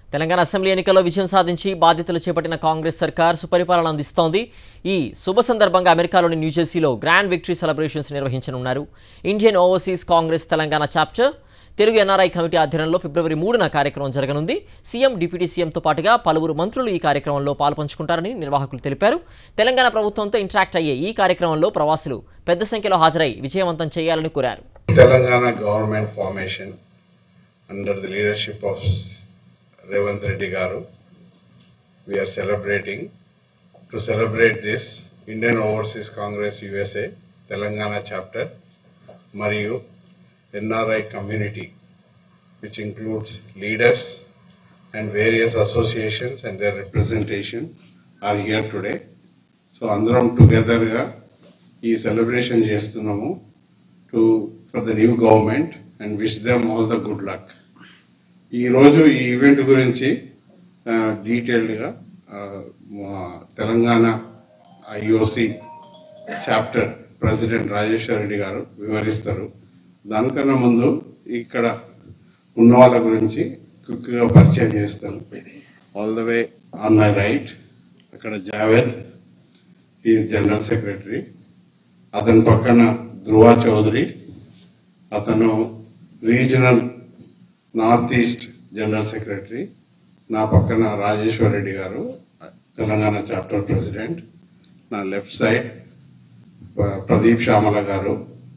Telangana assembly ఎన్నికల్లో విజయం సాధించి బాధ్యతలు చేపట్టిన కాంగ్రెస్ సర్కార్ సుపరిపాలన అందిస్తోంది ఈ శుభ సందర్భంగా అమెరికాలోని న్యూజెర్సీలో గ్రాండ్ విక్టరీ సెలబ్రేషన్స్ నిర్వహించనున్నారు Indian overseas Congress Telangana chapter Telugu NRI committee ఆధ్వర్యంలో ఫిబ్రవరి మూడున కార్యక్రమం జరగనుంది సీఎం డిప్యూటీ సీఎంతో పాటుగా పలువురు మంత్రులు ఈ కార్యక్రమంలో పాల్పంచుకుంటారని నిర్వాహకులు తెలిపారు తెలంగాణ ప్రభుత్వంతో ఇంటరాక్ట్ అయ్యే ఈ కార్యక్రమంలో ప్రవాసులు పెద్ద సంఖ్యలో హాజరై విజయవంతం చేయాలని కోరారు Telangana government formation under the leadership of Revant Reddy Garu. We are celebrating. To celebrate this, Indian Overseas Congress USA Telangana chapter మరియు NRI community, which includes leaders and various associations and their representation are here today. So అందరం టుగెదర్గా ఈ celebration చేస్తున్నాము to for the new government and wish them all the good luck ఈరోజు ఈ event గురించి డీటెయిల్డ్గా మా Telangana IOC chapter president Rajeshwara Reddy గారు వివరిస్తారు దానికన్నా ముందు ఇక్కడ ఉన్న వాళ్ళ గురించి క్విక్గా పరిచయం చేస్తాను all the way on my right అక్కడ జావేద్ ఈజ్ జనరల్ సెక్రటరీ అతని పక్కన ధృవ చౌదరి అతను regional north east general secretary నా పక్కన రాజేశ్వర్ రెడ్డి గారు తెలంగాణ చాప్టర్ ప్రెసిడెంట్ నా లెఫ్ట్ సైడ్ ప- ప్రదీప్ శ్యామల గారు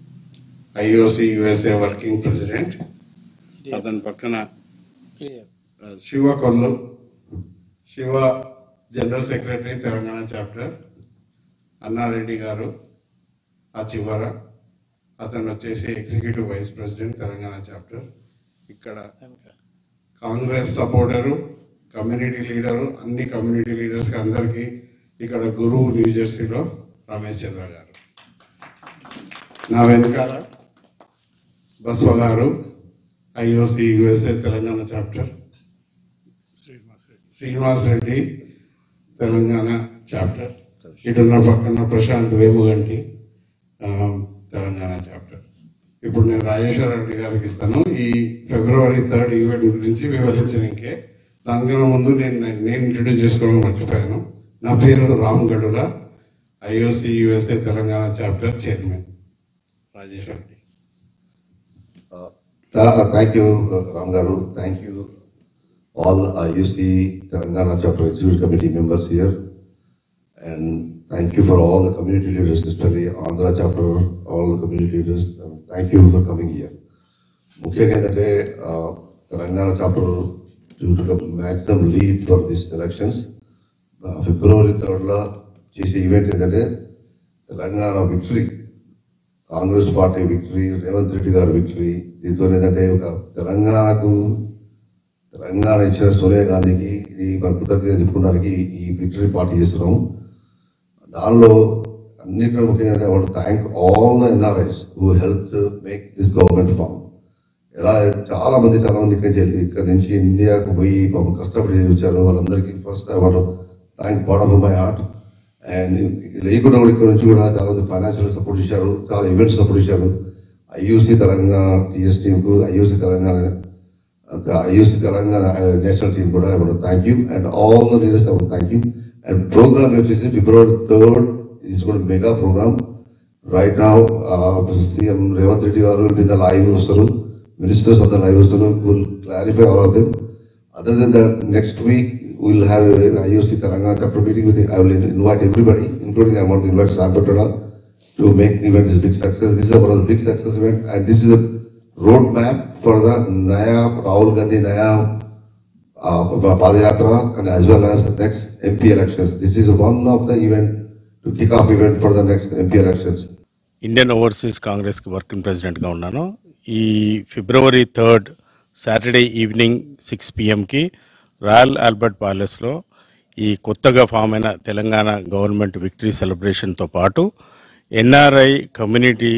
ఐఓసి యుఎస్ఏ వర్కింగ్ ప్రెసిడెంట్ అతని పక్కన ఆ, Shiva Kollu Shiva general secretary Telangana chapter Annareddy గారు ఆ చివర అతను వచ్చేసి executive vice president Telangana chapter ఇక్కడ కాంగ్రెస్ సపోర్టరు కమ్యూనిటీ లీడరు అన్ని కమ్యూనిటీ లీడర్స్ కి అందరికీ ఇక్కడ గురువు న్యూ జెర్సీలో రమేష్ చంద్ర గారు నా వెనకాల బస్వ గారు IOC USA Telangana chapter Srinivas Reddy Telangana chapter ఇటున్న పక్కన ప్రశాంత్ వేముగంటి ఆ, తెలంగాణ చాప్టర్ ఇప్పుడు నేను రాజేశ్వర రెడ్డి గారికి ఇస్తాను ఈ ఫిబ్రవరి థర్డ్ ఈవెంట్ గురించి వివరించడానికే దానికన్నా ముందు నేను నేను ఇంట్రడ్యూస్ చేసుకోవడం మర్చిపోయాను నా పేరు Ram Gadula IOC USA Telangana chapter chairman Rajeshwara Reddy Uh, Thank you, uh, Ram Garu. Thank you, all IUC Telangana Chapter Executive Committee members here. And thank you for all the community leaders, especially Andhra Chapter, all the community leaders. Um, Thank you for coming here. ముఖ్యంగా ఏంటంటే uh, Telangana chapter to maximum lead for this elections February థర్డ్లో చేసే event ఏంటంటే Telangana victory Congress party victory Revanth Reddy గారి victory దీంతో ఏంటంటే ఒక తెలంగాణకు తెలంగాణ ఇచ్చిన సోనియా గాంధీకి ఇది కృతజ్ఞత చెప్పుకోవడానికి ఈ విక్టరీ పార్టీ చేస్తున్నాము దానిలో అన్నింటిలో ముఖ్యంగా వాడు thank all the NRIs who help make this government form ఎలా చాలా మంది చాలా మంది ఇక్కడ నుంచి ఇక్కడ నుంచి ఇండియాకు పోయి పాపం కష్టపడి వచ్చారు వాళ్ళందరికీ first I want thank bottom of my heart and లేకుండా కూడా ఇక్కడ నుంచి కూడా చాలా మంది ఫైనాన్షియల్ సపోర్ట్ ఇచ్చారు చాలా ఈవెంట్స్ సపోర్ట్ ఇచ్చారు ఐయూసీ తెలంగాణ టీఎస్ టీంకు IUC Telangana IUC Telangana national team కూడా I thank you and all the leaders I thank you and program వచ్చేసి ఫిబ్రవరి థర్డ్ ఇస్ కూడా mega program right now CM Revanth Reddy గారు నిన్న లైవ్ వస్తారు మినిస్టర్స్ ఆఫ్ ద లైవ్ వస్తారు will clarify all of them other than that next week will have IOC Telangana chapter meeting with I will invite everybody, including I want to invite Sam Petroda to make the event a big success. This is one of the big success event and this is a roadmap for the Naya Rahul Gandhi Naya uh, Padayatra and as well as the next MP elections. This is one of the event to kick off event for the next MP elections. Indian overseas కాంగ్రెస్కి working ప్రెసిడెంట్గా ఉన్నాను ఈ February third Saturday evening six పిఎంకి royal Albert ప్యాలెస్లో ఈ కొత్తగా form అయిన Telangana government victory సెలబ్రేషన్తో పాటు ఎన్ఆర్ఐ కమ్యూనిటీ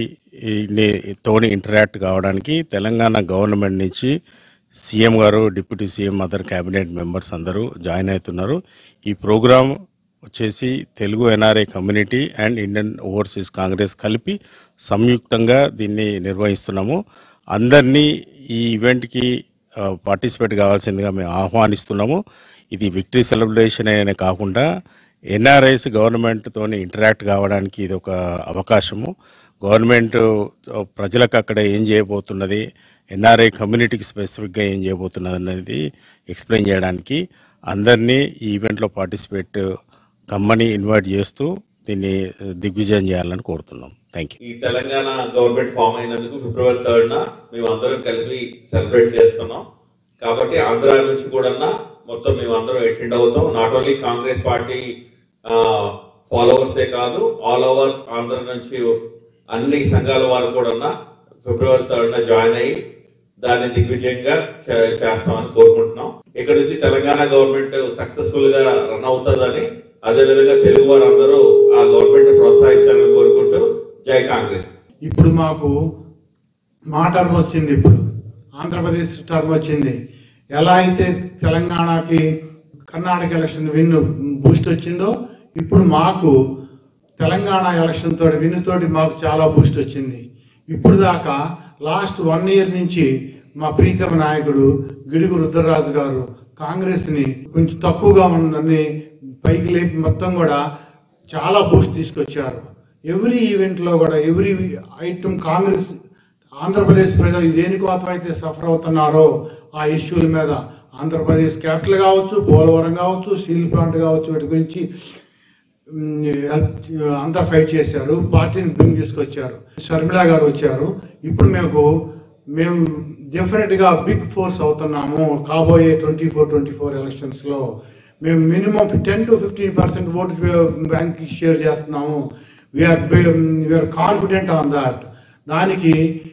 తోని ఇంటరాక్ట్ కావడానికి తెలంగాణ గవర్నమెంట్ నుంచి సీఎం గారు deputy CM other cabinet members అందరూ జాయిన్ అవుతున్నారు ఈ ప్రోగ్రాం వచ్చేసి Telugu NRI community and Indian overseas Congress కలిపి సంయుక్తంగా దీన్ని నిర్వహిస్తున్నాము అందరినీ ఈ ఈవెంట్కి పార్టిసిపేట్ కావాల్సిందిగా మేము ఆహ్వానిస్తున్నాము ఇది విక్టరీ సెలబ్రేషన్ అనే కాకుండా ఎన్ఆర్ఐస్ గవర్నమెంట్తో ఇంటరాక్ట్ కావడానికి ఇది ఒక అవకాశము గవర్నమెంట్ ప్రజలకు అక్కడ ఏం చేయబోతున్నది ఎన్ఆర్ఐ కమ్యూనిటీకి స్పెసిఫిక్గా ఏం చేయబోతున్నది అనేది ఎక్స్ప్లెయిన్ చేయడానికి అందరినీ ఈ ఈవెంట్లో పార్టిసిపేట్ కమ్మని ఇన్వైట్ చేస్తూ దీన్ని దిగ్విజయం చేయాలని కోరుతున్నాం థ్యాంక్ యూ ఈ తెలంగాణ గవర్నమెంట్ ఫామ్ అయినందుకు ఫిబ్రవరి థర్డ్ న మేము అందరం కలిపి సెలబ్రేట్ చేస్తున్నాం కాబట్టి ఆంధ్ర నుంచి కూడా మొత్తం మేము అందరం అటెండ్ అవుతాం నాట్ ఓన్లీ కాంగ్రెస్ పార్టీ ఫాలోవర్సే కాదు ఆల్ ఓవర్ ఆంధ్ర నుంచి అన్ని సంఘాల వారు కూడా ఫిబ్రవరి థర్డ్ న జాయిన్ అయ్యి దాన్ని దిగ్విజయంగా చే- చేస్తామని కోరుకుంటున్నాం ఇక్కడ నుంచి తెలంగాణ గవర్నమెంట్ సక్సెస్ఫుల్ గా రన్ అవుతుందని అదేవిధంగా తెలుగు వారు అందరూ ఆ గవర్నమెంట్ ప్రోత్సహించాలని కోరుకుంటూ జై కాంగ్రెస్ ఇప్పుడు మాకు మా టర్మ్ వచ్చింది ఇప్పుడు ఆంధ్రప్రదేశ్ టర్మ్ వచ్చింది ఎలా అయితే తెలంగాణకి కర్ణాటక ఎలక్షన్ విన్ బూస్ట్ వచ్చిందో ఇప్పుడు మాకు తెలంగాణ ఎలక్షన్ తోటి విన్ తోటి మాకు చాలా బూస్ట్ వచ్చింది ఇప్పుడు దాకా లాస్ట్ వన్ ఇయర్ నుంచి మా ప్రీతమ నాయకుడు గిడుగు రుద్రరాజు గారు కాంగ్రెస్ని కొంచెం తక్కువగా ఉందని పైకి లేపి మొత్తం కూడా చాలా బూస్ట్ తీసుకొచ్చారు ఎవ్రీ ఈవెంట్లో కూడా ఎవ్రీ ఐటమ్ కాంగ్రెస్ ఆంధ్రప్రదేశ్ ప్రజలు దేనికోసం అయితే సఫర్ అవుతున్నారో ఆ ఇష్యూల మీద ఆంధ్రప్రదేశ్ క్యాపిటల్ కావచ్చు పోలవరం కావచ్చు స్టీల్ ప్లాంట్ కావచ్చు వీటి గురించి మ్, హెల్ప్ అంతా ఫైట్ చేశారు పార్టీని బింగ్ తీసుకొచ్చారు షర్మిల గారు వచ్చారు ఇప్పుడు మేము మేము డెఫినెట్గా బిగ్ ఫోర్స్ అవుతున్నాము కాబోయే ట్వంటీ ఫోర్ ట్వంటీ ఫోర్ ఎలక్షన్స్లో మేము minimum ten to fifteen percent vote bank share చేస్తున్నాము we're we're confident on that దానికి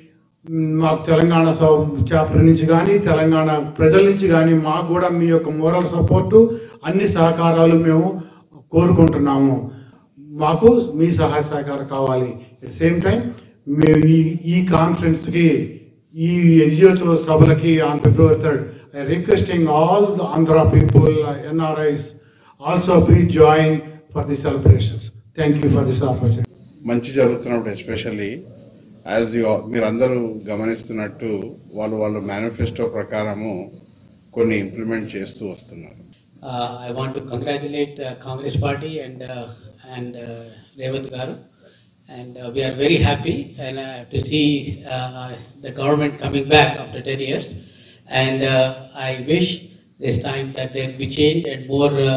మ్, మాకు తెలంగాణ చాప్టర్ నుంచి కానీ తెలంగాణ ప్రజల నుంచి కానీ మాకు కూడా మీ యొక్క మోరల్ సపోర్టు అన్ని సహకారాలు మేము కోరుకుంటున్నాము మాకు మీ సహాయ సహకారం కావాలి అట్ సేమ్ టైం మేము ఈ ఈ కాన్ఫరెన్స్కి ఈ ఎన్జిఓ సభలకి on February third I requesting all the Andhra people NRIs also please join for the celebrations thank you for this opportunity మంచి జరుగుతున్నప్పుడు ఎస్పెషల్లీ యాజ్ యూ మీరందరూ గమనిస్తున్నట్టు వాళ్ళు వాళ్ళ మేనిఫెస్టో ప్రకారము కొన్ని ఇంప్లిమెంట్ చేస్తూ వస్తున్నారు Uh, I want to congratulate uh, Congress Party and uh, and uh, Revant Garu, and uh, we are very happy and uh, to see uh, the government coming back after 10 years. And uh, I wish this time that there will be change and more uh,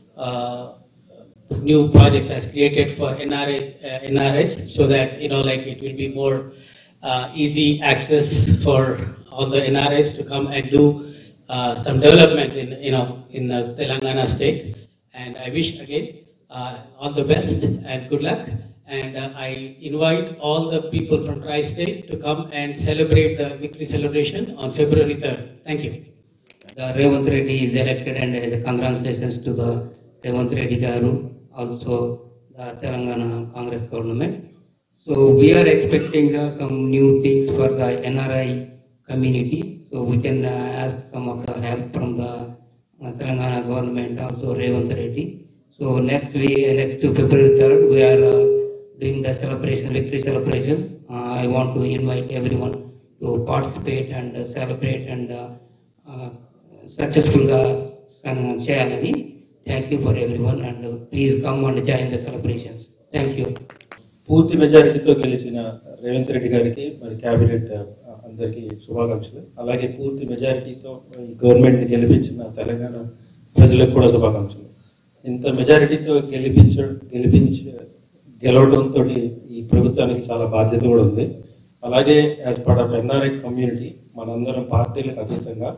uh, new projects as created for NRA, uh, NRS, so that you know, like it will be more uh, easy access for all the NRS to come and do uh, some development in you know in uh, Telangana state. And I wish again uh, all the best and good luck. And uh, I invite all the people from Tri State to come and celebrate the victory celebration on February 3rd. Thank you. The Revant Reddy is elected and as a congratulations to the Revant Reddy Garu, also the Telangana Congress government. So we are expecting uh, some new things for the NRI community. So we can uh, ask some of the help from the uh, Telangana government, also Revant Reddy. So next we, next to February 3rd, we are uh, doing the celebration, victory celebrations. Uh, I want to invite everyone to participate and uh, celebrate and uh, uh, సక్సెస్ఫుల్గా చేయాలని thank you for everyone and please come and join the celebrations thank you పూర్తి మెజారిటీతో గెలిచిన రేవంత్ రెడ్డి గారికి మరి cabinet అందరికీ శుభాకాంక్షలు అలాగే పూర్తి మెజారిటీతో ఈ గవర్నమెంట్ గెలిపించిన తెలంగాణ ప్రజలకు కూడా శుభాకాంక్షలు ఇంత మెజారిటీతో గెలిపించ గెలిపించ గెలవడంతో ఈ ప్రభుత్వానికి చాలా బాధ్యత కూడా ఉంది అలాగే as part of NRI community మనందరం పార్టీలకు అతీతంగా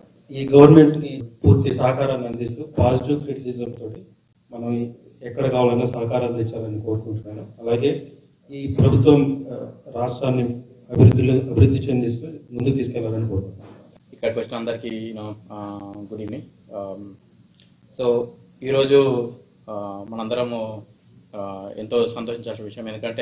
ఈ గవర్నమెంట్కి పూర్తి సహకారాన్ని అందిస్తూ పాజిటివ్ క్రిటిసిజం తోటి మనం ఎక్కడ కావాలన్నా సహకారం అందించాలని కోరుకుంటున్నాను అలాగే ఈ ప్రభుత్వం ఆ, రాష్ట్రాన్ని అభివృద్ధిలో అభివృద్ధి చెందిస్తూ ముందుకు తీసుకెళ్లాలని కోరుకుంటున్నాను ఇక్కడికి వచ్చిన అందరికీ యూనో గుడ్ ఈవినింగ్ సో ఈరోజు ఆ, మనందరము ఆ, ఎంతో సంతోషించాల్సిన విషయం ఎందుకంటే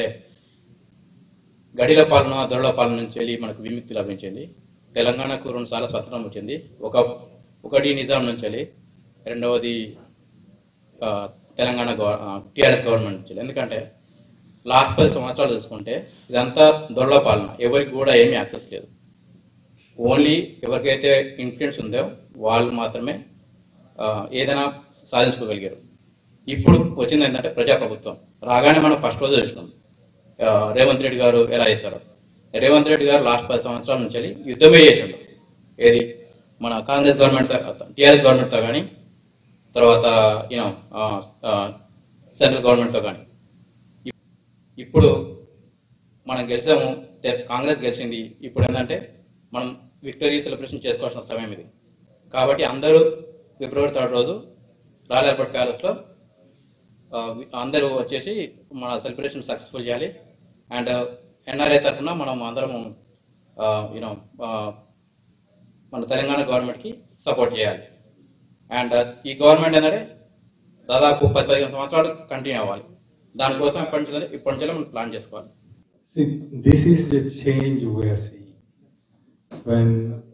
గడిల పాలన దొరల పాలన నుంచి వెళ్ళి మనకు విముక్తి లభించింది తెలంగాణకు రెండు సార్లు స్వతంత్రం వచ్చింది ఒక ఒకటి నిజాం నుంచి వెళ్ళి రెండవది ఆ, తెలంగాణ టీఆర్ఎస్ గవర్నమెంట్ నుంచి వెళ్ళి. ఎందుకంటే లాస్ట్ పది సంవత్సరాలు చూసుకుంటే ఇదంతా దొరల పాలన ఎవరికి కూడా ఏమీ యాక్సెస్ లేదు ఓన్లీ ఎవరికైతే ఇన్ఫ్లుయెన్స్ ఉందో వాళ్ళు మాత్రమే ఆ, ఏదైనా సాధించుకోగలిగారు ఇప్పుడు వచ్చింది ఏంటంటే ప్రజాప్రభుత్వం రాగానే మనం ఫస్ట్ రోజు చూసినాం ఆ, రేవంత్ రెడ్డి గారు ఎలా చేశారు రేవంత్ రెడ్డి గారు లాస్ట్ పది సంవత్సరాల నుంచి వెళ్ళి యుద్ధమే చేసిండు ఏది మన కాంగ్రెస్ గవర్నమెంట్ టీఆర్ఎస్ గవర్నమెంట్తో కానీ తర్వాత యూనో సెంట్రల్ గవర్నమెంట్తో కానీ ఇప్పుడు మనం గెలిచాము తె- కాంగ్రెస్ గెలిచింది ఇప్పుడు ఏంటంటే మనం విక్టరీ సెలబ్రేషన్ చేసుకోవాల్సిన సమయం ఇది కాబట్టి అందరూ ఫిబ్రవరి థర్డ్ రోజు రాయల్ ఆల్బర్ట్ ప్యాలెస్లో ఆ, వి- అందరూ వచ్చేసి మన సెలబ్రేషన్ సక్సెస్ఫుల్ చేయాలి అండ్ ఎన్ఆర్ఐ తరఫున మనం అందరం యూనో మన తెలంగాణ గవర్నమెంట్కి సపోర్ట్ చేయాలి అండ్ ఈ గవర్నమెంట్ ఏంటంటే దాదాపు పది పదిహేను సంవత్సరాలు కంటిన్యూ అవ్వాలి దానికోసం ఇప్పటి నుంచి ఇప్పటి నుంచి మనం ప్లాన్ చేసుకోవాలి See, this is the change we are seeing. When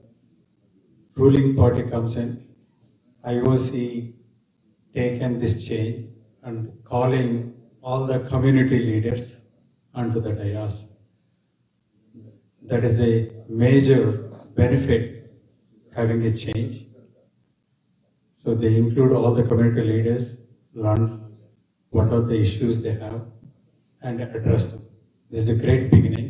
ruling party comes in, IOC taken this change and calling all the community leaders onto the dais. That is a major benefit having a change. So they include all the community leaders, learn what are the issues they have and address them. This is a great beginning.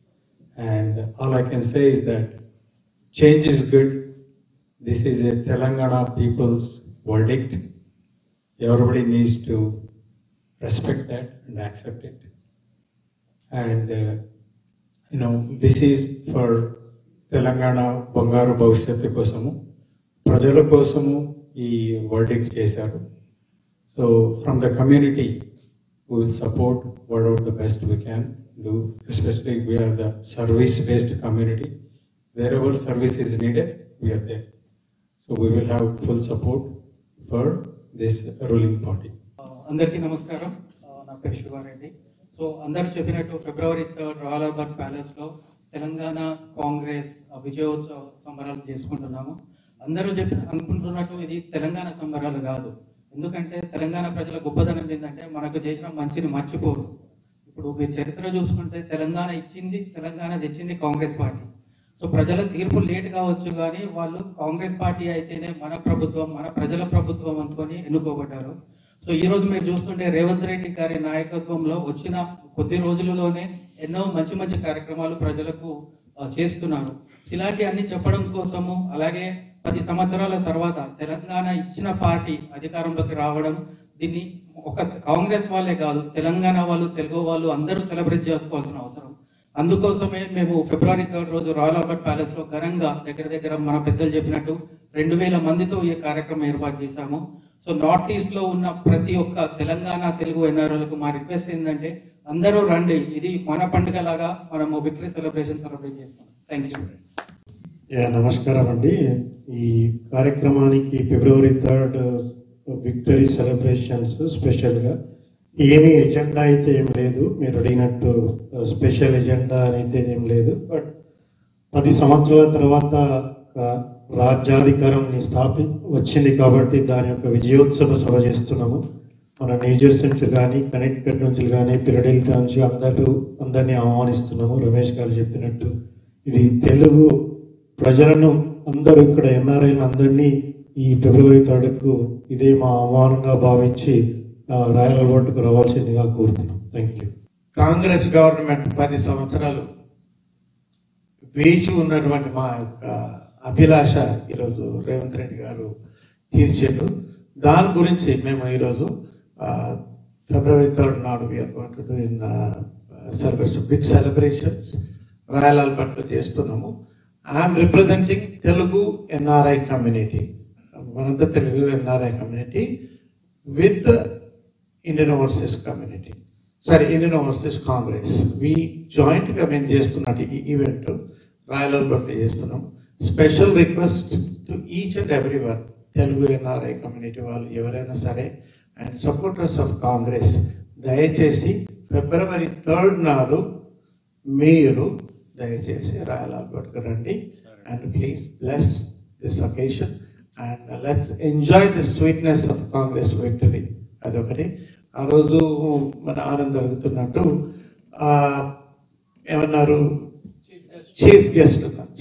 And all I can say is that change is good. This is a Telangana people's verdict. Everybody needs to respect that and accept it. And, uh, you know, this is for Telangana బంగారు భవిష్యత్తు కోసము ప్రజల కోసము ఈ verdict చేశారు so from the community we will support whatever the best we can do, especially we are the service-based community. Wherever service is needed, we are there. So we will have full support for this ruling party. అందరికీ నమస్కారం ఆ, నా పేరు Sivareddy so అందరూ చెప్పినట్టు February third royal Albert palace లో తెలంగాణ కాంగ్రెస్ ఆ, విజయోత్సవ సంబరాలు చేసుకుంటున్నాము అందరూ చెప్పి అనుకుంటున్నట్టు ఇది తెలంగాణ సంబరాలు కాదు ఎందుకంటే తెలంగాణ ప్రజల గొప్పదనం ఏంటంటే మనకు చేసిన మంచిని మర్చిపోరు ఇప్పుడు మీరు చరిత్ర చూసుకుంటే తెలంగాణ ఇచ్చింది తెలంగాణ తెచ్చింది కాంగ్రెస్ పార్టీ సో ప్రజల తీర్పు లేట్ కావచ్చు కానీ వాళ్ళు కాంగ్రెస్ పార్టీ అయితేనే మన ప్రభుత్వం మన ప్రజల ప్రభుత్వం అనుకొని ఎన్నుకోబడ్డారు సో ఈ రోజు మీరు చూస్తుంటే రేవంత్ రెడ్డి గారి నాయకత్వంలో వచ్చిన కొద్ది రోజులలోనే ఎన్నో మంచి మంచి కార్యక్రమాలు ప్రజలకు ఆ, చేస్తున్నారు ఇలాంటి అన్ని చెప్పడం కోసము అలాగే పది సంవత్సరాల తర్వాత తెలంగాణ ఇచ్చిన పార్టీ అధికారంలోకి రావడం దీన్ని ఒక కాంగ్రెస్ వాళ్ళే కాదు తెలంగాణ వాళ్ళు తెలుగు వాళ్ళు అందరూ సెలబ్రేట్ చేసుకోవాల్సిన అవసరం అందుకోసమే మేము ఫిబ్రవరి థర్డ్ రోజు రాయల్ ఆల్బర్ట్ ప్యాలెస్ లో ఘనంగా దగ్గర దగ్గర మన పెద్దలు చెప్పినట్టు రెండు వేల మందితో ఈ కార్యక్రమం ఏర్పాటు చేశాము సో నార్త్ ఈస్ట్ లో ఉన్న ప్రతి ఒక్క తెలంగాణ తెలుగు ఎన్ఆర్ఓలకు మా రిక్వెస్ట్ ఏంటంటే అందరూ రండి ఇది మన పండుగ లాగా మనము విక్టరీ సెలబ్రేషన్ సెలబ్రేట్ చేసుకుంటాం థ్యాంక్ యూ యా, నమస్కారం అండి ఈ కార్యక్రమానికి ఫిబ్రవరి థర్డ్ విక్టరీ సెలబ్రేషన్స్ స్పెషల్గా ఏమీ ఎజెండా అయితే ఏం లేదు మీరు అడిగినట్టు స్పెషల్ ఎజెండా అయితే ఏం లేదు బట్ పది సంవత్సరాల తర్వాత ఒక రాజ్యాధికారం స్థాపి వచ్చింది కాబట్టి దాని యొక్క విజయోత్సవ సభ చేస్తున్నాము మన న్యూజెర్సీ నుంచి కానీ కనెక్టికట్ నుంచి కానీ ఫిలడెల్ఫియా నుంచి అందరూ అందరినీ ఆహ్వానిస్తున్నాము రమేష్ గారు చెప్పినట్టు ఇది తెలుగు ప్రజలను అందరూ ఇక్కడ ఎన్ఆర్ఐలు అందరినీ ఈ ఫిబ్రవరి థర్డ్కు ఇదే మా ఆహ్వానంగా భావించి ఆ, రాయల్ అలవాటుకు రావాల్సిందిగా కోరుతున్నాం థ్యాంక్ యూ కాంగ్రెస్ గవర్నమెంట్ పది సంవత్సరాలు వేచి ఉన్నటువంటి మా యొక్క అభిలాష ఈరోజు రేవంత్ రెడ్డి గారు తీర్చారు దాని గురించి మేము ఈరోజు ఫిబ్రవరి థర్డ్ నాడు we're going to do in celebration big celebrations royal ఆల్బర్ట్లో చేస్తున్నాము I'm representing Telugu NRI community మనంతా Telugu NRI community with Indian overseas community సరే ఇండియన్ ఓవర్సీస్ కాంగ్రెస్ వి జాయింట్గా మేము చేస్తున్నట్టు ఈ ఈవెంట్ రాయల్ ఆల్బర్ట్లో చేస్తున్నాం special request to each and every one Telugu NRI community వాళ్ళు ఎవరైనా సరే అండ్ సపోర్టర్స్ ఆఫ్ కాంగ్రెస్ దయచేసి ఫిబ్రవరి థర్డ్ నాడు మీరు దయచేసి రాయల్ ఆల్బర్ట్కి రండి and please bless this occasion and let's enjoy the sweetness of Congress victory అదొకటి ఆ రోజు మన ఆనంద్ అడుగుతున్నట్టు ఆ, ఏమన్నారు chief guest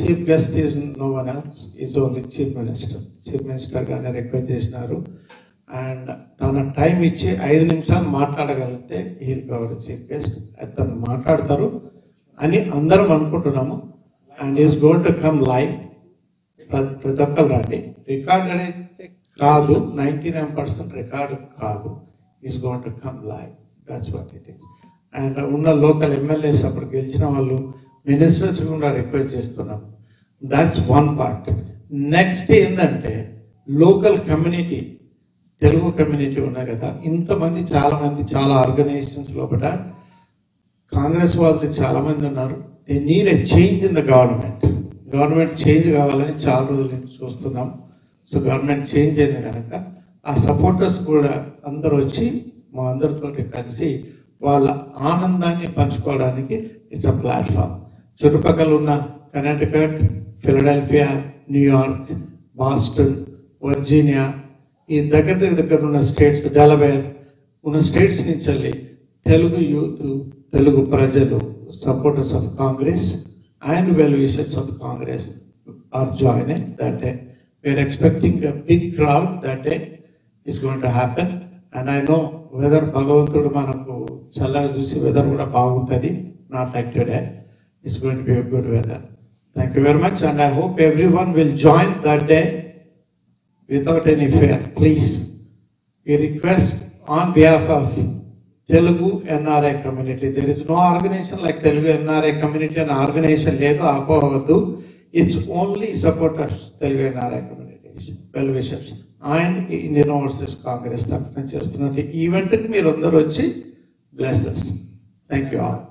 chief guest is no one else is only chief minister chief minister గానే రిక్వెస్ట్ చేసినారు అండ్ తన టైం ఇచ్చి ఐదు నిమిషాలు మాట్లాడగలిగితే ఈ గౌరవ చీఫ్ గెస్ట్ అతను మాట్లాడతారు అని అందరం అనుకుంటున్నాము and is going to come live ప్రతి ఒక్కరు రండి రికార్డ్ అయితే కాదు నైంటీ నైన్ పర్సెంట్ రికార్డు కాదు is going to come live that's what it is and ఉన్న లోకల్ ఎమ్మెల్యేస్ అప్పుడు గెలిచిన వాళ్ళు మినిస్టర్స్ కూడా రిక్వెస్ట్ చేస్తున్నాం దాట్స్ వన్ పార్ట్ నెక్స్ట్ ఏంటంటే లోకల్ కమ్యూనిటీ తెలుగు కమ్యూనిటీ ఉన్నాయి కదా ఇంతమంది చాలా మంది చాలా ఆర్గనైజేషన్స్ లోపల కాంగ్రెస్ వాళ్ళు చాలా మంది ఉన్నారు they need a change in the government government change కావాలని చాలా రోజుల నుంచి చూస్తున్నాం సో గవర్నమెంట్ చేంజ్ అయింది కనుక ఆ సపోర్టర్స్ కూడా అందరూ వచ్చి మా అందరితో కలిసి వాళ్ళ ఆనందాన్ని పంచుకోవడానికి ఇట్స్ అ ప్లాట్ఫామ్ చుట్టుపక్కల ఉన్న కర్ణాటకట్ ఫిలడెల్ఫియా న్యూయార్క్ బాస్టన్ వర్జీనియా ఈ దగ్గర దగ్గర దగ్గర ఉన్న స్టేట్స్ డెలవేర్ ఉన్న స్టేట్స్ నుంచి వెళ్ళి తెలుగు యూత్ తెలుగు ప్రజలు supporters of Congress and well wishers of Congress are joining that day we are expecting a big crowd that day is going to happen and I know weather భగవంతుడు మనకు చల్లగా చూసి వెదర్ కూడా బాగుంటుంది not like today it's going to be good weather thank you very much and I hope everyone will join that day without any fear, please. We request on behalf of Telugu NRI community. There is no organization like Telugu NRI community and organization లేదు ఆపోవద్దు it's only supporters Telugu NRI community well wishers and Indian overseas Congress తరఫున చేస్తున్న ఈవెంట్కి మీరు అందరూ వచ్చి bless thank you all